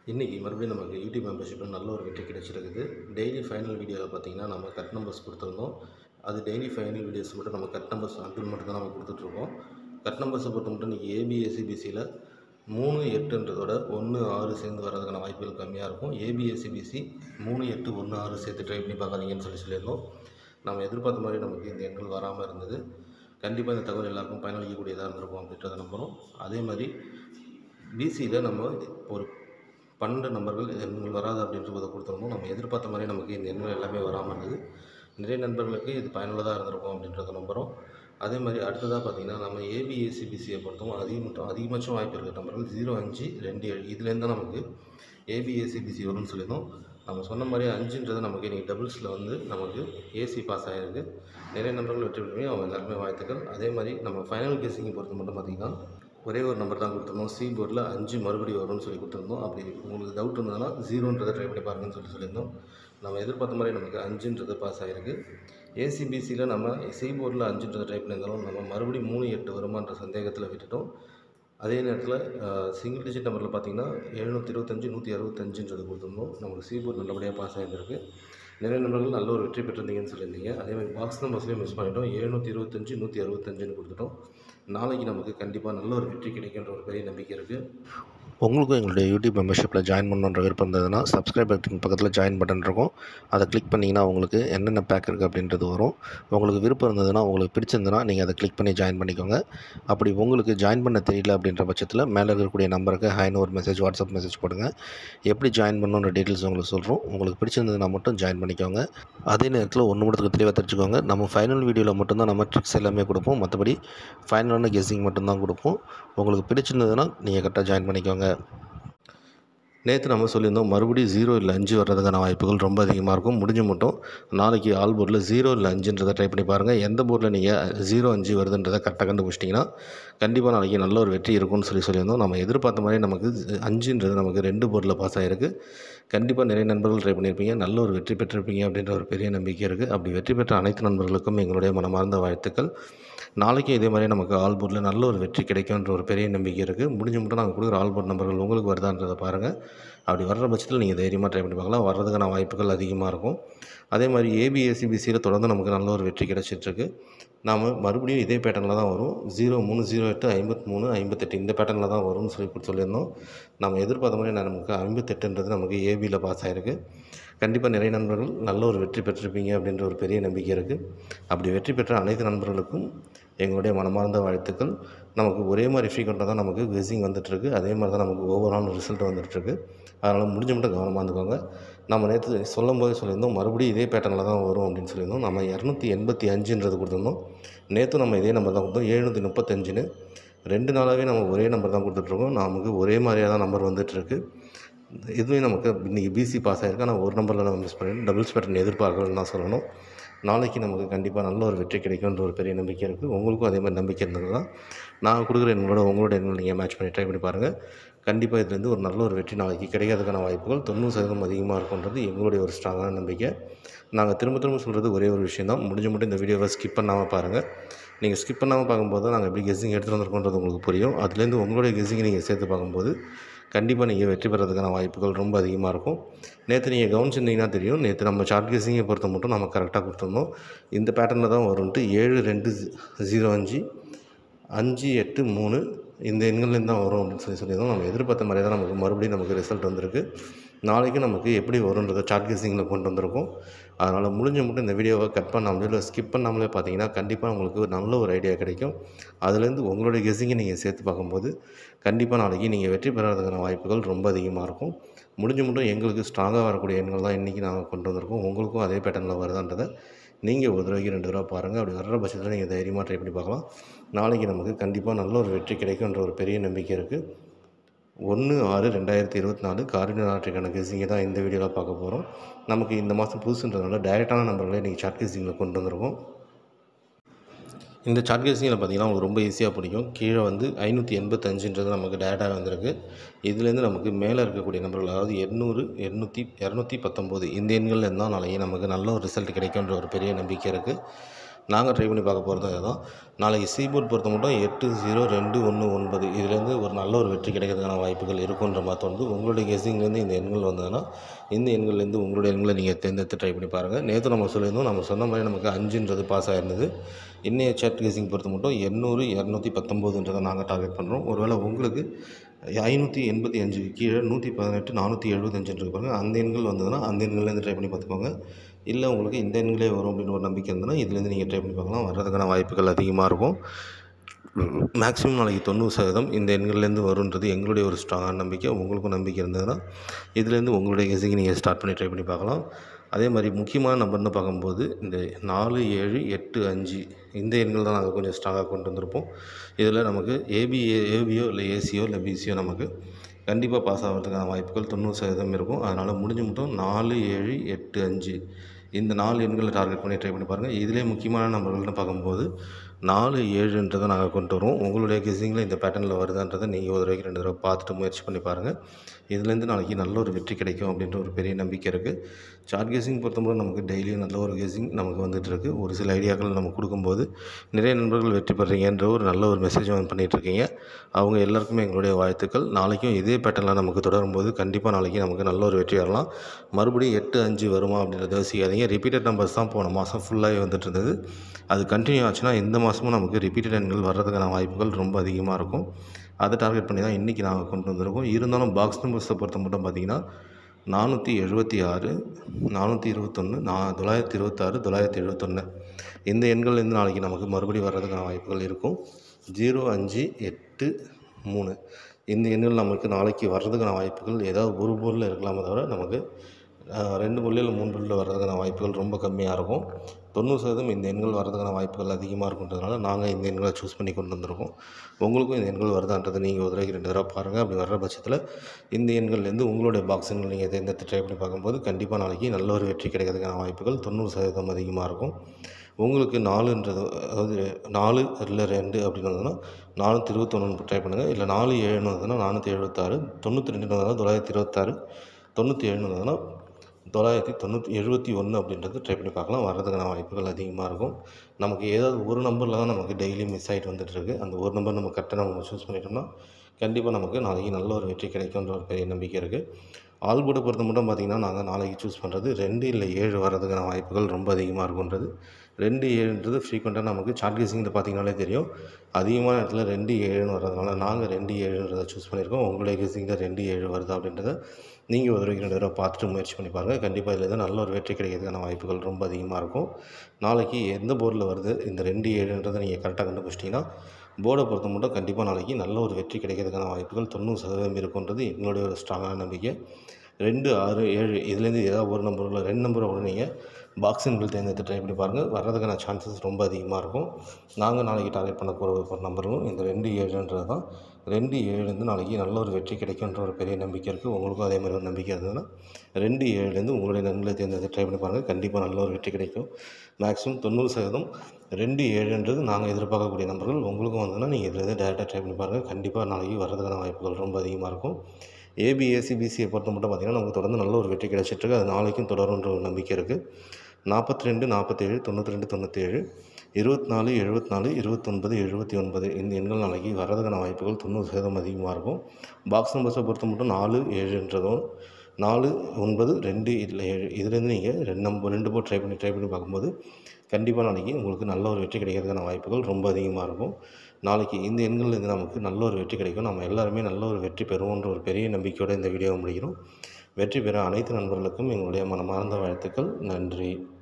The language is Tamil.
இன்றைக்கி மறுபடியும் நமக்கு யூடியூப் மெம்பர்ஷிப்பில் நல்ல ஒரு வெற்றி கிடைச்சிருக்குது டெய்லி ஃபைனல் வீடியோவில் பார்த்தீங்கன்னா நம்ம கட் நம்பர்ஸ் கொடுத்துருந்தோம் அது டெய்லி ஃபைனல் வீடியோஸ் மட்டும் நம்ம கட் நம்பர்ஸ் அன்பில் மட்டும் தான் நம்ம கொடுத்துட்ருக்கோம் கட் நம்பர்ஸை பொறுத்த மட்டும் இன்றைக்கி ஏபிஎஸ்சிபிசியில் மூணு எட்டுன்றதோட ஒன்று ஆறு சேர்ந்து வர்றதுக்கான வாய்ப்புகள் கம்மியாக இருக்கும் ஏபிஎஸ்சிபிசி மூணு எட்டு ஒன்று ஆறு சேர்த்து ட்ரை பண்ணி பார்க்காதீங்கன்னு சொல்லி சொல்லியிருந்தோம் நம்ம எதிர்பார்த்த மாதிரி நமக்கு இந்த எண்கள் வராமல் இருந்தது கண்டிப்பாக இந்த தகவல் எல்லாருக்கும் பயனளிக்கக்கூடியதாக இருந்திருக்கும் அப்படின்றத நம்புகிறோம் அதே மாதிரி பிசியில் நம்ம ஒரு பன்னெண்டு நம்பர்கள் எண்கள் வராது அப்படின்றத கொடுத்துருந்தோம் நம்ம எதிர்பார்த்த மாதிரி நமக்கு இந்த எண்கள் எல்லாமே வராமல் இருந்தது நிறைய நண்பர்களுக்கு இது பயனுள்ளதாக இருந்திருக்கும் அப்படின்றத நம்புகிறோம் அதே மாதிரி அடுத்ததாக பார்த்தீங்கன்னா நம்ம ஏபிஏசிபிசியை பொறுத்தவரை அதிகமட்டம் அதிகபட்சம் வாய்ப்பு இருக்கிற நம்பர்கள் ஜீரோ அஞ்சு ரெண்டு ஏழு இதுலேருந்து தான் நமக்கு ஏபிஏசிபிசி வரும்னு சொல்லியிருந்தோம் நம்ம சொன்ன மாதிரி அஞ்சுன்றது நமக்கு இன்றைக்கி டபுள்ஸில் வந்து நமக்கு ஏசி பாஸ் ஆகிருக்கு நிறைய நம்பர்கள் வெற்றி பெறுமே அவங்க எல்லாருமே வாழ்த்துக்கள் அதே மாதிரி நம்ம ஃபைனல் கேசிங்கை பொறுத்த மட்டும் பார்த்திங்கன்னா ஒரே ஒரு நம்பர் தான் கொடுத்துருந்தோம் சி போர்டில் அஞ்சு மறுபடியும் வரும்னு சொல்லி கொடுத்துருந்தோம் அப்படி உங்களுக்கு டவுட் இருந்ததுன்னா ஜீரோன்றதை ட்ரை பண்ணி பாருங்கன்னு சொல்லி சொல்லியிருந்தோம் நம்ம எதிர்பார்த்த மாதிரி நமக்கு அஞ்சுன்றது பாஸ் ஆகிருக்கு ஏசிபிசியில் நம்ம சி போர்டில் அஞ்சுன்றதை ட்ரை பண்ணியிருந்தாலும் நம்ம மறுபடியும் மூணு எட்டு வருமான்ற சந்தேகத்தில் விட்டுட்டோம் அதே நேரத்தில் சிங்கிள் டிஜிட் நம்பரில் பார்த்தீங்கன்னா எழுநூற்றி இருபத்தஞ்சி நூற்றி அறுபத்தஞ்சுன்றது கொடுத்துருந்தோம் நமக்கு சி போர்டு நல்லபடியாக பாஸ் ஆகிருக்கு நிறைய நம்பர்கள் நல்ல ஒரு வெற்றி பெற்றிருந்தீங்கன்னு சொல்லியிருந்தீங்க அதே மாதிரி பாக்ஸ் நம்பர்ஸ்லேயும் மிஸ் பண்ணிட்டோம் எழுநூற்றி இருபத்தஞ்சி நூற்றி அறுபத்தஞ்சுன்னு கொடுத்துட்டோம் நாளைக்கு நமக்கு கண்டிப்பாக நல்ல ஒரு வெற்றி கிடைக்கின்ற ஒரு பெரிய நம்பிக்கை இருக்குது உங்களுக்கும் எங்களுடைய யூடியூப் மெம்பர்ஷிப்பில் ஜாயின் பண்ணணுன்ற விருப்பம் இருந்ததுன்னா சப்ஸ்கிரைப் பட்டன் பக்கத்தில் ஜாயின் பட்டன் இருக்கும் அதை கிளிக் பண்ணிங்கன்னா உங்களுக்கு என்னென்ன பேக் இருக்குது அப்படின்றது வரும் உங்களுக்கு விருப்பம் இருந்ததுன்னா உங்களுக்கு பிடிச்சிருந்ததுன்னா நீங்கள் அதை கிளிக் பண்ணி ஜாயின் பண்ணிக்கோங்க அப்படி உங்களுக்கு ஜாயின் பண்ண தெரியல அப்படின்ற பட்சத்தில் மேலே இருக்கக்கூடிய நம்பருக்கு ஹைன்னு ஒரு மெசேஜ் வாட்ஸ்அப் மெசேஜ் போடுங்க எப்படி ஜாயின் பண்ணணுன்ற டீட்டெயில்ஸ் உங்களுக்கு சொல்கிறோம் உங்களுக்கு பிடிச்சிருந்ததுன்னா மட்டும் ஜாயின் பண்ணிக்கோங்க அதே நேரத்தில் ஒன்று மட்டும் தெளிவாக தெரிஞ்சுக்கோங்க நம்ம ஃபைனல் வீடியோவில் மட்டும்தான் நம்ம ட்ரிக்ஸ் எல்லாமே கொடுப்போம் மற்றபடி ஃபைனலான கெஸ்ஸிங் மட்டும்தான் கொடுப்போம் உங்களுக்கு பிடிச்சிருந்ததுன்னா நீங்கள் கரெக்டாக ஜாயின் பண்ணிக்கோங்க நேற்று நம்ம சொல்லியிருந்தோம் மறுபடியும் ஜீரோ இல்லை அஞ்சு வர்றதுக்கான வாய்ப்புகள் ரொம்ப அதிகமாக இருக்கும் முடிஞ்சு மட்டும் நாளைக்கு ஆல் போர்டில் ஜீரோ இல்லை அஞ்சுன்றதை ட்ரை பண்ணி பாருங்கள் எந்த போர்டில் நீங்கள் ஜீரோ அஞ்சு வருதுன்றதை கரெக்டாக கண்டுபிடிச்சிட்டிங்கன்னா கண்டிப்பாக நாளைக்கு நல்ல ஒரு வெற்றி இருக்கும்னு சொல்லி சொல்லியிருந்தோம் நம்ம எதிர்பார்த்த மாதிரி நமக்கு அஞ்சுன்றது நமக்கு ரெண்டு போர்டில் பாஸ் ஆகிருக்கு கண்டிப்பாக நிறைய நண்பர்கள் ட்ரை பண்ணியிருப்பீங்க நல்ல ஒரு வெற்றி பெற்றிருப்பீங்க அப்படின்ற ஒரு பெரிய நம்பிக்கை இருக்குது அப்படி வெற்றி பெற்ற அனைத்து நண்பர்களுக்கும் எங்களுடைய மனமார்ந்த வாழ்த்துக்கள் நாளைக்கும் இதே மாதிரி நமக்கு ஆல் போர்டில் நல்ல ஒரு வெற்றி கிடைக்கும்ன்ற ஒரு பெரிய நம்பிக்கை இருக்குது முடிஞ்ச மட்டும் நாங்கள் கொடுக்குற ஆல் போர்ட் நம்பர்கள் உங்களுக்கு வருதான்றதை பாருங்கள் அப்படி வர்ற பட்சத்தில் நீங்கள் தைரியமாக ட்ரை பண்ணி பார்க்கலாம் வர்றதுக்கான வாய்ப்புகள் அதிகமாக இருக்கும் அதே மாதிரி ஏபிஎஸ்சிபிசியில் தொடர்ந்து நமக்கு நல்ல ஒரு வெற்றி கிடைச்சிட்ருக்கு நாம் மறுபடியும் இதே பேட்டர்னில் தான் வரும் ஜீரோ மூணு ஜீரோ எட்டு ஐம்பத்தி மூணு ஐம்பத்தெட்டு இந்த பேட்டர்னில் தான் வரும்னு சொல்லி கொடுத்து சொல்லியிருந்தோம் நம்ம எதிர்பார்த்த மாதிரி நமக்கு ஐம்பத்தெட்டுன்றது நமக்கு ஏபியில் பாஸ் ஆகிருக்கு கண்டிப்பாக நிறைய நண்பர்கள் நல்ல ஒரு வெற்றி பெற்றிருப்பீங்க அப்படின்ற ஒரு பெரிய நம்பிக்கை இருக்குது அப்படி வெற்றி பெற்ற அனைத்து நண்பர்களுக்கும் எங்களுடைய மனமார்ந்த வாழ்த்துக்கள் நமக்கு ஒரே மாதிரி ஃப்ரீக்வெண்ட்டாக தான் நமக்கு கெஸிங் வந்துட்டுருக்கு அதே மாதிரி தான் நமக்கு ஓவரால் ரிசல்ட் வந்துட்டுருக்கு அதனால் முடிஞ்ச மட்டும் கவனமாக இருந்துக்கோங்க நம்ம நேற்று சொல்லும் போதே சொல்லியிருந்தோம் மறுபடியும் இதே பேட்டர்னில் தான் வரும் அப்படின்னு சொல்லியிருந்தோம் நம்ம இரநூத்தி எண்பத்தி அஞ்சுன்றது கொடுத்துருந்தோம் நேற்று நம்ம இதே நம்பர் தான் கொடுத்தோம் எழுநூற்றி முப்பத்தஞ்சுன்னு ரெண்டு நாளாகவே நம்ம ஒரே நம்பர் தான் கொடுத்துட்ருக்கோம் நமக்கு ஒரே மாதிரியாக தான் நம்பர் வந்துட்டுருக்கு இதுவே நமக்கு இன்றைக்கி பிசி பாஸ் ஆகிருக்கு ஆனால் ஒரு நம்பரில் நம்ம மிஸ் பண்ணிட்டு டபுள்ஸ் பேட்டர்ன் எதிர்பார்க்கலன்னு தான் சொல்லணும் நாளைக்கு நமக்கு கண்டிப்பாக நல்ல ஒரு வெற்றி கிடைக்கும்ன்ற ஒரு பெரிய நம்பிக்கை இருக்குது உங்களுக்கும் அதே மாதிரி நம்பிக்கை இருந்ததுன்னா நான் கொடுக்குற எங்களோட உங்களோட எண்களை நீங்கள் மேட்ச் பண்ணி ட்ரை பண்ணி பாருங்கள் கண்டிப்பாக இதுலேருந்து ஒரு நல்ல ஒரு வெற்றி நாளைக்கு கிடைக்கிறதுக்கான வாய்ப்புகள் தொண்ணூறு சதவீதம் அதிகமாக இருக்குன்றது எங்களுடைய ஒரு ஸ்ட்ராங்கான நம்பிக்கை நாங்கள் திரும்ப திரும்ப சொல்கிறது ஒரே ஒரு விஷயம் தான் முடிஞ்ச மட்டும் இந்த வீடியோவை ஸ்கிப் பண்ணாமல் பாருங்கள் நீங்கள் ஸ்கிப் பண்ணாமல் பார்க்கும்போது தான் நாங்கள் எப்படி கெஸ்ஸிங் எடுத்துகிட்டு வந்திருக்கோன்றது உங்களுக்கு புரியும் அதுலேருந்து உங்களுடைய கெஸ்ஸிங்கை நீங்கள் சேர்த்து பார்க்கும்போது கண்டிப்பாக நீங்கள் வெற்றி பெறதுக்கான வாய்ப்புகள் ரொம்ப அதிகமாக இருக்கும் நேற்று நீங்கள் கவனிச்சிருந்தீங்கன்னா தெரியும் நேற்று நம்ம சார்ட் கெஸிங்கை பொறுத்த மட்டும் நம்ம கரெக்டாக கொடுத்துருந்தோம் இந்த பேட்டர்னில் தான் வரும்ன்ட்டு ஏழு ரெண்டு ஜீரோ அஞ்சு அஞ்சு எட்டு மூணு இந்த எண்கள்லேருந்து தான் வரும் அப்படின்னு சொல்லி சொல்லியிருந்தோம் நம்ம எதிர்பார்த்த மாதிரி தான் நமக்கு மறுபடியும் நமக்கு ரிசல்ட் வந்திருக்கு நாளைக்கு நமக்கு எப்படி வரும்ன்றதை சார்ட் கெஸிங்கில் கொண்டு வந்திருக்கோம் அதனால் முடிஞ்ச மட்டும் இந்த வீடியோவை கட் பண்ணாமலே இல்லை ஸ்கிப் பண்ணாமலே பார்த்தீங்கன்னா கண்டிப்பாக உங்களுக்கு ஒரு நல்ல ஒரு ஐடியா கிடைக்கும் அதுலேருந்து உங்களுடைய கெஸிங்கை நீங்கள் சேர்த்து பார்க்கும்போது கண்டிப்பாக நாளைக்கு நீங்கள் வெற்றி பெறதுக்கான வாய்ப்புகள் ரொம்ப அதிகமாக இருக்கும் முடிஞ்ச மட்டும் எங்களுக்கு ஸ்ட்ராங்காக வரக்கூடிய எண்கள் தான் இன்றைக்கி நாங்கள் கொண்டு வந்திருக்கோம் உங்களுக்கும் அதே பேட்டர்னில் வருதான்றதை நீங்கள் ஒரு தடவைக்கு ரெண்டு தடவை பாருங்கள் அப்படி வர்ற பட்சத்தில் நீங்கள் தைரியமாக ட்ரை பண்ணி பார்க்கலாம் நாளைக்கு நமக்கு கண்டிப்பாக நல்ல ஒரு வெற்றி கிடைக்குன்ற ஒரு பெரிய நம்பிக்கை இருக்குது ஒன்று ஆறு ரெண்டாயிரத்தி இருபத்தி நாலு காரின நாட்டுக்கான கெஸிங்கை தான் இந்த வீடியோவில் பார்க்க போகிறோம் நமக்கு இந்த மாதம் புதுசுன்றதுனால டைரெக்டான நம்பர்களை இன்றைக்கி சார்ட் கெஸிங்கில் கொண்டு வந்திருக்கோம் இந்த சார்ட் கெஸிங்கில் பார்த்தீங்கன்னா உங்களுக்கு ரொம்ப ஈஸியாக பிடிக்கும் கீழே வந்து ஐநூற்றி எண்பத்தஞ்சுன்றது நமக்கு டேரெக்டாக வந்திருக்கு இதுலேருந்து நமக்கு மேலே இருக்கக்கூடிய நம்பர்கள் அதாவது எண்ணூறு எண்ணூற்றி இரநூத்தி பத்தொம்போது இந்த எண்களில் இருந்தால் நாளைக்கு நமக்கு நல்ல ஒரு ரிசல்ட் கிடைக்குன்ற ஒரு பெரிய நம்பிக்கை இருக்குது நாங்கள் ட்ரை பண்ணி பார்க்க போகிறது அதுதான் நாளைக்கு சீபோர்ட் பொறுத்த மட்டும் எட்டு ஜீரோ ரெண்டு ஒன்று ஒன்பது இதுலேருந்து ஒரு நல்ல ஒரு வெற்றி கிடைக்கிறதுக்கான வாய்ப்புகள் இருக்குன்ற மாதிரி தோணுது உங்களுடைய கெஸிங்லேருந்து இந்த எண்கள் வந்ததுன்னா இந்த எண்கள்லேருந்து உங்களுடைய எண்களை நீங்கள் தேர்ந்தெடுத்து ட்ரை பண்ணி பாருங்கள் நேற்று நம்ம சொல்லியிருந்தோம் நம்ம சொன்ன மாதிரி நமக்கு அஞ்சுன்றது பாஸ் ஆயிருந்தது இன்னைய சேட் கெஸிங் பொறுத்த மட்டும் எண்ணூறு இரநூத்தி பத்தொம்போதுன்றதை நாங்கள் டார்கெட் பண்ணுறோம் ஒருவேளை உங்களுக்கு ஐநூற்றி எண்பத்தி அஞ்சுக்கு கீழே நூற்றி பதினெட்டு நானூற்றி எழுபத்தஞ்சுன்னு இருக்கு பாருங்கள் அந்த எண்கள் வந்ததுன்னா அந்த எண்கள்லேருந்து ட்ரை பண்ணி பார்த்துக்கோங்க இல்லை உங்களுக்கு இந்த எண்களே வரும் அப்படின்னு ஒரு நம்பிக்கை இருந்ததுன்னா இதுலேருந்து நீங்கள் ட்ரை பண்ணி பார்க்கலாம் வர்றதுக்கான வாய்ப்புகள் அதிகமாக இருக்கும் மேக்ஸிமம் நாளைக்கு தொண்ணூறு சதவீதம் இந்த எண்கள்லேருந்து வருன்றது எங்களுடைய ஒரு ஸ்ட்ராங்கான நம்பிக்கை உங்களுக்கும் நம்பிக்கை இருந்ததுன்னா இதுலேருந்து உங்களுடைய கெஸிங் நீங்கள் ஸ்டார்ட் பண்ணி ட்ரை பண்ணி பார்க்கலாம் அதே மாதிரி முக்கியமான நம்பர்னு பார்க்கும்போது இந்த நாலு ஏழு எட்டு அஞ்சு இந்த எண்கள் தான் நாங்கள் கொஞ்சம் ஸ்ட்ராங்காக கொண்டு வந்திருப்போம் இதில் நமக்கு ஏபி ஏபியோ இல்லை ஏசியோ இல்லை பிசியோ நமக்கு கண்டிப்பாக பாஸ் ஆகிறதுக்கான வாய்ப்புகள் தொண்ணூறு சதவீதம் இருக்கும் அதனால் முடிஞ்ச மட்டும் நாலு ஏழு எட்டு அஞ்சு இந்த நாலு எண்களை டார்கெட் பண்ணி ட்ரை பண்ணி பாருங்கள் இதிலே முக்கியமான நம்பர்கள்னு பார்க்கும்போது நாலு ஏழுன்றதை நாங்கள் கொண்டு வருவோம் உங்களுடைய கெஸிங்கில் இந்த பேட்டர்னில் வருதான்றதை நீங்கள் ஒரு தடவைக்கு ரெண்டு தடவை பார்த்துட்டு முயற்சி பண்ணி பாருங்கள் இதுலேருந்து நாளைக்கு நல்ல ஒரு வெற்றி கிடைக்கும் அப்படின்ற ஒரு பெரிய நம்பிக்கை இருக்குது சார்ட் கெஸிங் பொறுத்தவரை நமக்கு டெய்லியும் நல்ல ஒரு கெஸிங் நமக்கு வந்துட்டு இருக்கு ஒரு சில ஐடியாக்கள் நம்ம கொடுக்கும்போது நிறைய நண்பர்கள் வெற்றி பெறீங்கன்ற ஒரு நல்ல ஒரு மெசேஜ் வந்து பண்ணிகிட்ருக்கீங்க அவங்க எல்லாருக்குமே எங்களுடைய வாழ்த்துக்கள் நாளைக்கும் இதே பேட்டர்னில் நமக்கு தொடரும்போது கண்டிப்பாக நாளைக்கு நமக்கு நல்ல ஒரு வெற்றி வரலாம் மறுபடியும் எட்டு அஞ்சு வருமா அப்படின்றத யோசிக்காதீங்க ரிப்பீட்டட் நம்பர்ஸ் தான் போன மாதம் ஃபுல்லாகவே வந்துட்டு இருந்தது அது கண்டினியூ ஆச்சுன்னா இந்த மாதமும் நமக்கு ரிப்பீட்டட் எண்கள் வர்றதுக்கான வாய்ப்புகள் ரொம்ப அதிகமாக இருக்கும் அதை டார்கெட் பண்ணி தான் இன்றைக்கி நாங்கள் கொண்டு வந்திருக்கோம் இருந்தாலும் பாக்ஸ் நம்பர்ஸை பொறுத்த மட்டும் பார்த்திங்கன்னா நானூற்றி எழுபத்தி ஆறு நானூற்றி இருபத்தொன்று நா தொள்ளாயிரத்தி இருபத்தாறு தொள்ளாயிரத்தி எழுபத்தொன்று இந்த எண்கள்லேருந்து நாளைக்கு நமக்கு மறுபடியும் வர்றதுக்கான வாய்ப்புகள் இருக்கும் ஜீரோ அஞ்சு எட்டு மூணு இந்த எண்கள் நமக்கு நாளைக்கு வர்றதுக்கான வாய்ப்புகள் ஏதாவது ஒரு பொருளில் இருக்கலாமே தவிர நமக்கு அஹ், ரெண்டு பொருளில் இல்லை மூணு பொருளில் வர்றதுக்கான வாய்ப்புகள் ரொம்ப கம்மியாக இருக்கும் தொண்ணூறு சதவீதம் இந்த எண்கள் வர்றதுக்கான வாய்ப்புகள் அதிகமாக இருக்குன்றதுனால நாங்கள் இந்த எண்களை சூஸ் பண்ணி கொண்டு வந்திருக்கோம் உங்களுக்கும் இந்த எண்கள் வருதான்றதை நீங்கள் ஒரு தடவைக்கு ரெண்டு தடவை பாருங்கள் அப்படி வர்ற பட்சத்தில் இந்த எண்கள்லேருந்து உங்களுடைய பாக்ஸ் எண்கள் நீங்கள் தேர்ந்தெடுத்து ட்ரை பண்ணி பார்க்கும்போது கண்டிப்பாக நாளைக்கு நல்ல ஒரு வெற்றி கிடைக்கிறதுக்கான வாய்ப்புகள் தொண்ணூறு சதவீதம் அதிகமாக இருக்கும் உங்களுக்கு நாலுன்றது அதாவது நாலு இல்லை ரெண்டு அப்படின்னு வந்ததுன்னா நானூற்றி இருபத்தொன்று ட்ரை பண்ணுங்கள் இல்லை நாலு ஏழுன்னு வந்ததுன்னா நானூற்றி எழுபத்தாறு தொண்ணூற்றி ரெண்டுன்னு வந்ததுன்னா தொள்ளாயிரத்தி இருபத்தாறு தொண்ணூற்றி ஏழுன்னு வந்ததுன்னா தொள்ளாயிரத்தி தொண்ணூற்றி எழுபத்தி ஒன்று அப்படின்றது ட்ரை பண்ணி பார்க்கலாம் வர்றதுக்கான வாய்ப்புகள் அதிகமாக இருக்கும் நமக்கு ஏதாவது ஒரு நம்பரில் தான் நமக்கு டெய்லி மிஸ் ஆகிட்டு வந்துட்டுருக்கு அந்த ஒரு நம்பர் நம்ம கரெக்டாக நம்ம சூஸ் பண்ணிட்டோம்னா கண்டிப்பாக நமக்கு நாளைக்கு நல்ல ஒரு வெற்றி கிடைக்குன்ற ஒரு பெரிய நம்பிக்கை இருக்குது ஆல்போர்டை பொறுத்த மட்டும் பார்த்திங்கன்னா நாங்கள் நாளைக்கு சூஸ் பண்ணுறது ரெண்டு இல்லை ஏழு வர்றதுக்கான வாய்ப்புகள் ரொம்ப அதிகமாக இருக்குன்றது ரெண்டு ஏழுன்றது ஃப்ரீக்வெண்ட்டாக நமக்கு சார்ட் கேசிங்கில் பார்த்தீங்கனாலே தெரியும் அதிகமான இடத்துல ரெண்டு ஏழுன்னு வர்றதுனால நாங்கள் ரெண்டு ஏழுன்றதை சூஸ் பண்ணியிருக்கோம் உங்களுடைய கேசிங்கில் ரெண்டு ஏழு வருதா அப்படின்றத நீங்கள் ஒரு தடவைக்கு ரெண்டு தடவை பார்த்துட்டு முயற்சி பண்ணி பாருங்கள் கண்டிப்பாக இதில் தான் நல்ல ஒரு வெற்றி கிடைக்கிறதுக்கான வாய்ப்புகள் ரொம்ப அதிகமாக இருக்கும் நாளைக்கு எந்த போர்டில் வருது இந்த ரெண்டு ஏழுன்றதை நீங்கள் கரெக்டாக கண்டுபிடிச்சிட்டிங்கன்னா போர்டை பொறுத்த மட்டும் கண்டிப்பாக நாளைக்கு நல்ல ஒரு வெற்றி கிடைக்கிறதுக்கான வாய்ப்புகள் தொண்ணூறு சதவீதம் இருக்குன்றது எங்களுடைய ஒரு ஸ்ட்ராங்கான நம்பிக்கை ரெண்டு ஆறு ஏழு இதுலேருந்து ஏதாவது ஒரு நம்பரில் ரெண்டு நம்பரை கூட நீங்கள் பாக்ஸின்கள் தேர்ந்தெடுத்து ட்ரை பண்ணி பாருங்கள் வர்றதுக்கான சான்சஸ் ரொம்ப அதிகமாக இருக்கும் நாங்கள் நாளைக்கு டார்கெட் பண்ண போகிற ஒரு நம்பரும் இந்த ரெண்டு ஏழுன்றது தான் ரெண்டு ஏழுலேருந்து நாளைக்கு நல்ல ஒரு வெற்றி கிடைக்குன்ற ஒரு பெரிய நம்பிக்கை இருக்குது உங்களுக்கும் அதே மாதிரி ஒரு நம்பிக்கை இருந்ததுன்னா ரெண்டு ஏழுலேருந்து உங்களுடைய நண்பர்களை தேர்ந்தெடுத்து ட்ரை பண்ணி பாருங்கள் கண்டிப்பாக நல்ல ஒரு வெற்றி கிடைக்கும் மேக்ஸிமம் தொண்ணூறு சதவீதம் ரெண்டு ஏழுன்றது நாங்கள் எதிர்பார்க்கக்கூடிய நம்பர்கள் உங்களுக்கும் வந்ததுன்னா நீங்கள் இதுலேருந்து டேரெக்டாக ட்ரை பண்ணி பாருங்கள் கண்டிப்பாக நாளைக்கு வர்றதுக்கான வாய்ப்புகள் ரொம்ப அதிகமாக இருக்கும் ஏபி ஏசிபிசியை பொறுத்த மட்டும் பார்த்திங்கன்னா நமக்கு தொடர்ந்து நல்ல ஒரு வெற்றி கிடைச்சிட்ருக்கு அது நாளைக்கும் தொடருன்ற ஒரு நம்பிக்கை இருக்குது நாற்பத்தி ரெண்டு நாற்பத்தேழு தொண்ணூற்றி ரெண்டு தொண்ணூற்றேழு இருபத்தி நாலு எழுபத்தி நாலு இருபத்தொன்பது எழுபத்தி ஒன்பது இந்த எண்கள் நாளைக்கு வர்றதுக்கான வாய்ப்புகள் தொண்ணூறு சதவீதம் அதிகமாக இருக்கும் பாக்ஸ் நம்பர்ஸை பொறுத்த மட்டும் நாலு ஏழுன்றதும் நாலு ஒன்பது ரெண்டு இல்லை ஏழு இதுலேருந்து நீங்கள் ரெண்டு நம்பர் ரெண்டு போர் ட்ரை பண்ணி ட்ரை பண்ணி பார்க்கும்போது கண்டிப்பாக நாளைக்கு உங்களுக்கு நல்ல ஒரு வெற்றி கிடைக்கிறதுக்கான வாய்ப்புகள் ரொம்ப அதிகமாக இருக்கும் நாளைக்கு இந்த எண்கள்லேருந்து நமக்கு நல்ல ஒரு வெற்றி கிடைக்கும் நம்ம எல்லாருமே நல்ல ஒரு வெற்றி பெறுவோன்ற ஒரு பெரிய நம்பிக்கையோடு இந்த வீடியோவை முடிக்கிறோம் வெற்றி பெற அனைத்து நண்பர்களுக்கும் எங்களுடைய மனமார்ந்த வாழ்த்துக்கள் நன்றி